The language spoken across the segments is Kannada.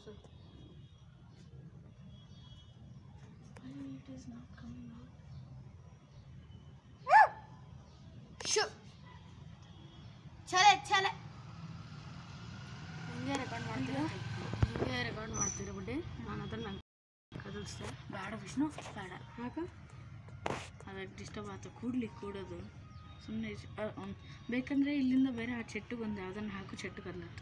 ತೋರಿಸು it is not coming out ಶು ಚಲೆ ಚಲೆ ಹಿಂಗೆ ರೆಕಾರ್ಡ್ ಮಾಡ್ತೀರಾ ಹಿಂಗೆ ರೆಕಾರ್ಡ್ ಮಾಡ್ತೀರಾ ಬಿಡಿ ನಾನು ಅದನ್ನ ನಾನು ಕದಲ್ಸ್ದೆ ಬೇಡ ವಿಷ್ಣು ಬೇಡ ಯಾಕೆ ಅದಕ್ಕೆ ಡಿಸ್ಟರ್ಬ್ ಆಯ್ತು ಕೂಡ್ಲಿ ಕೂಡೋದು ಸುಮ್ಮನೆ ಬೇಕಂದರೆ ಇಲ್ಲಿಂದ ಬೇರೆ ಆ ಚೆಟ್ಟಿಗೆ ಒಂದು ಯಾವುದನ್ನು ಹಾಕು ಚೆಟ್ಟು ಕದ್ಲತ್ತು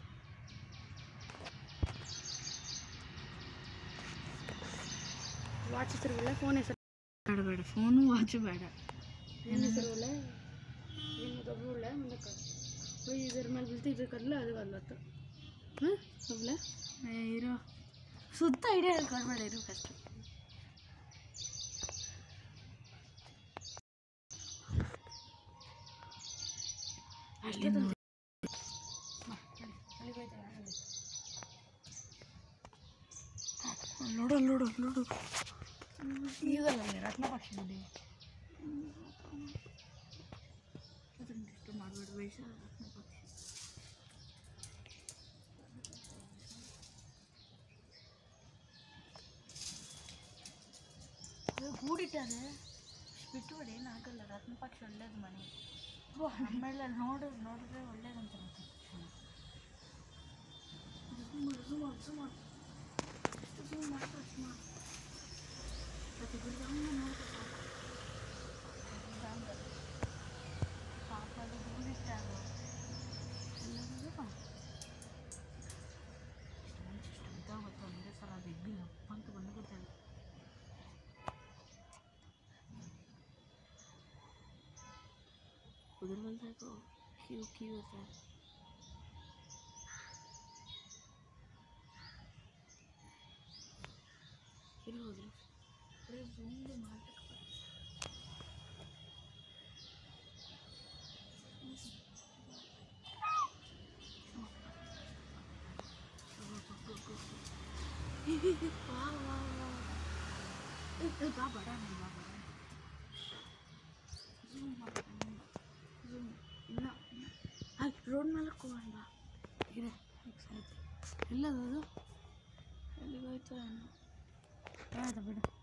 ವಾಚ್ ಹೆಸರು ಇಲ್ಲ ಫೋನ್ ಹೆಸರು ಬೇಡ ಬೇಡ ಫೋನು ವಾಚು ಬೇಡ ಏನು ಹೆಸರು ಇಲ್ಲ ಏನು ದೊಡ್ಡ ಇಲ್ಲ ಮುಂದಕ್ಕೆ ಹೋಯ್ ಇದ್ರ ಮೇಲೆ ಬೀಳ್ತಿ ಇದ್ರ ಕದ್ಲ ಅದು ಕದ್ಲತ್ತು ಹಾಂ ಹೋಗ್ಲ ಇರೋ ಸುತ್ತ ಐಡಿಯಾ ಹೇಳ್ಕೊಡ್ಬೇಡ ಇರು ಕಷ್ಟ ಅಲ್ಲಿ ನೋಡಿ ನೋಡು ನೋಡು ನೋಡು ಈಗಲ್ಲ ರತ್ನ ಪಕ್ಷಿ ನೋಡಿ ಅದನ್ನ ಇಷ್ಟು ಮಾಡಬೇಡ ವಯಸ್ಸ ರತ್ನ ಪಕ್ಷಿ ಗೂಡಿಟ್ಟಾರೆ ಬಿಟ್ಟುಬಿಡಿ ಏನಾಗಲ್ಲ ರತ್ನ ಪಕ್ಷಿ ಒಳ್ಳೇದು ಮನೆ ಆಮೇಲೆ ನೋಡು ನೋಡಿದ್ರೆ ಒಳ್ಳೇದಂತ ಒಂದೇ ಸಲ ಬೆಗ್ಗಿ ಅಂತ ಬಂದು ಗೊತ್ತಾಗ ಉದುರು ಬಂದಾಕು ಕ್ಯೂ ಕ್ಯೂ ಅಂತ ಎಲ್ಲಿ ಹೋದ್ರು ಝೂಮ್ದು ಮಾಡ್ಬೇಕು ವಾ ವಾ ವಾ ಬಾ ಬಡ ಬಾ ಬಡ ಝೂಮ್ ಮಾಡ್ಕೊಂಡು ಝೂಮ್ ಇಲ್ಲ ಅಲ್ಲಿ ರೋಡ್ ಮೇಲೆ ಹೋಗೋಣ ಇದೆ ಎಲ್ಲದು ಅದು ಎಲ್ಲಿಗೋಯ್ತು ಏನೋ ಆಯ್ತು ಬಿಡು